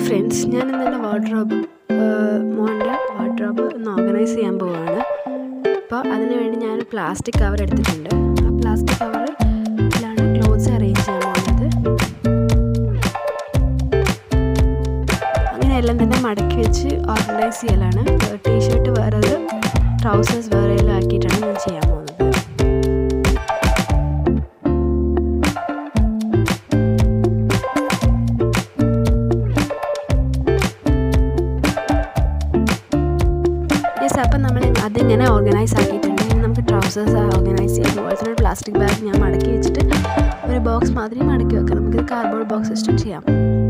friends ഞാൻ ഇന്ന് എൻ്റെ വാർഡ്രോബ് മോൻ്റെ വാർഡ്രോബ് ഒന്ന് ഓർഗനൈസ് ചെയ്യാൻ പോവുകയാണ് അപ്പോൾ അതിന് വേണ്ടി ഞാൻ പ്ലാസ്റ്റിക് കവർ എടുത്തിട്ടുണ്ട് ആ പ്ലാസ്റ്റിക് കവറിലാണ് ക്ലോത്ത്സ് അറേഞ്ച് ചെയ്യാൻ പോകുന്നത് അങ്ങനെ എല്ലാം തന്നെ മടക്കി വെച്ച് ഓർഗനൈസ് ചെയ്യലാണ് ടീഷർട്ട് വേറെ ട്രൗസേഴ്സ് വേറെ ആക്കിയിട്ടാണ് ഞാൻ ചെയ്യാൻ പോകുന്നത് യെസ് അപ്പം നമ്മൾ അതിങ്ങനെ ഓർഗനൈസ് ആക്കിയിട്ടുണ്ട് ഇനി നമുക്ക് ട്രൗസേഴ്സ് ഓർഗനൈസ് ചെയ്യാം അതുപോലെ തന്നെ ഒരു പ്ലാസ്റ്റിക് ബാഗ് ഞാൻ മടക്കി വെച്ചിട്ട് ഒരു ബോക്സ് മാതിരി മടക്കി വെക്കാം നമുക്ക് കാർഡ്ബോർഡ് ബോക്സ് സിസ്റ്റം ചെയ്യാം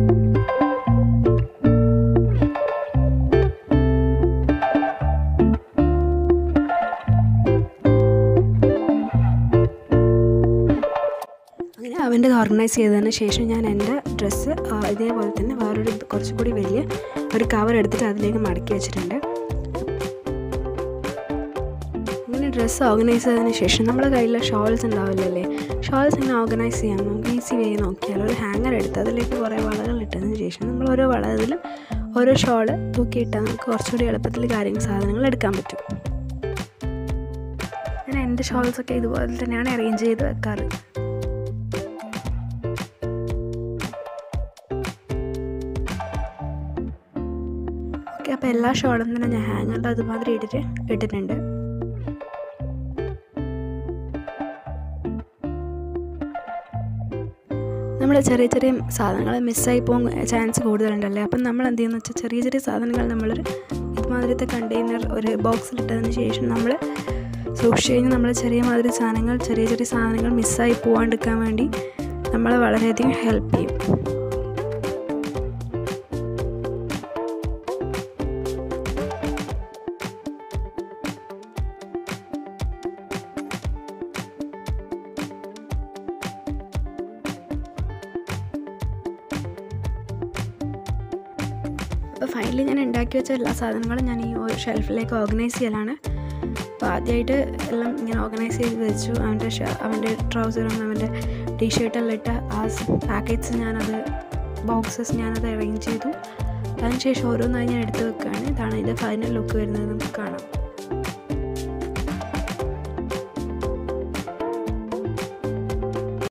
അങ്ങനെ അവൻ്റെ ഓർഗനൈസ് ചെയ്തതിന് ശേഷം ഞാൻ എൻ്റെ ഡ്രസ്സ് ഇതേപോലെ തന്നെ വേറൊരു കുറച്ചുകൂടി വലിയ ഒരു കവർ എടുത്തിട്ട് അതിലേക്ക് മടക്കി വെച്ചിട്ടുണ്ട് അങ്ങനെ ഡ്രസ്സ് ഓർഗനൈസ് ചെയ്തതിന് ശേഷം നമ്മുടെ കയ്യിൽ ഷോൾസ് ഉണ്ടാവില്ലല്ലേ ഷോൾസ് ഇങ്ങനെ ഓർഗനൈസ് ചെയ്യാൻ നമുക്ക് ഈസി വേ നോക്കിയാൽ ഒരു ഹാങ്ങർ എടുത്ത് അതിലേക്ക് കുറേ വളകൾ ഇട്ടതിന് ശേഷം നമ്മൾ ഓരോ വളത്തിലും ഓരോ ഷോൾ തൂക്കിയിട്ടാൽ നമുക്ക് കുറച്ചുകൂടി എളുപ്പത്തിൽ കാര്യങ്ങൾ സാധനങ്ങൾ എടുക്കാൻ പറ്റും ഞാൻ എൻ്റെ ഷോൾസൊക്കെ ഇതുപോലെ തന്നെയാണ് അറേഞ്ച് ചെയ്ത് വെക്കാറ് ഓക്കെ അപ്പോൾ എല്ലാ ഷോളും തന്നെ ഞാൻ ഹാങ്ങറിൽ അതുമാതിരി ഇട്ടിട്ട് ഇട്ടിട്ടുണ്ട് നമ്മൾ ചെറിയ ചെറിയ സാധനങ്ങൾ മിസ്സായി പോകാൻ ചാൻസ് കൂടുതലുണ്ടല്ലേ അപ്പം നമ്മൾ എന്ത് ചെയ്യുന്നത് വെച്ചാൽ ചെറിയ ചെറിയ സാധനങ്ങൾ നമ്മളൊരു ഇതുമാതിരത്തെ കണ്ടെയ്നർ ഒരു ബോക്സിലിട്ടതിന് ശേഷം നമ്മൾ സൂക്ഷിച്ച് കഴിഞ്ഞാൽ നമ്മൾ ചെറിയ മാതിരി സാധനങ്ങൾ ചെറിയ ചെറിയ സാധനങ്ങൾ മിസ്സായി പോകാണ്ടിരിക്കാൻ വേണ്ടി നമ്മളെ വളരെയധികം ഹെൽപ്പ് ചെയ്യും അപ്പോൾ ഫൈനലി ഞാൻ ഉണ്ടാക്കി വെച്ച എല്ലാ സാധനങ്ങളും ഞാൻ ഈ ഒരു ഷെൽഫിലേക്ക് ഓർഗനൈസ് ചെയ്യലാണ് അപ്പോൾ ആദ്യമായിട്ട് എല്ലാം ഇങ്ങനെ ഓർഗനൈസ് ചെയ്ത് വെച്ചു അവൻ്റെ അവൻ്റെ ട്രൗസറും അവൻ്റെ ടീഷർട്ടെല്ലാം ഇട്ട ആ പാക്കറ്റ്സ് ഞാനത് ബോക്സസ് ഞാനത് അറേഞ്ച് ചെയ്തു അതിനുശേഷം ഓരോന്നായി ഞാൻ എടുത്ത് വെക്കുകയാണ് ഇതാണ് ഇതിൻ്റെ ഫൈനൽ ലുക്ക് വരുന്നത് നമുക്ക് കാണാം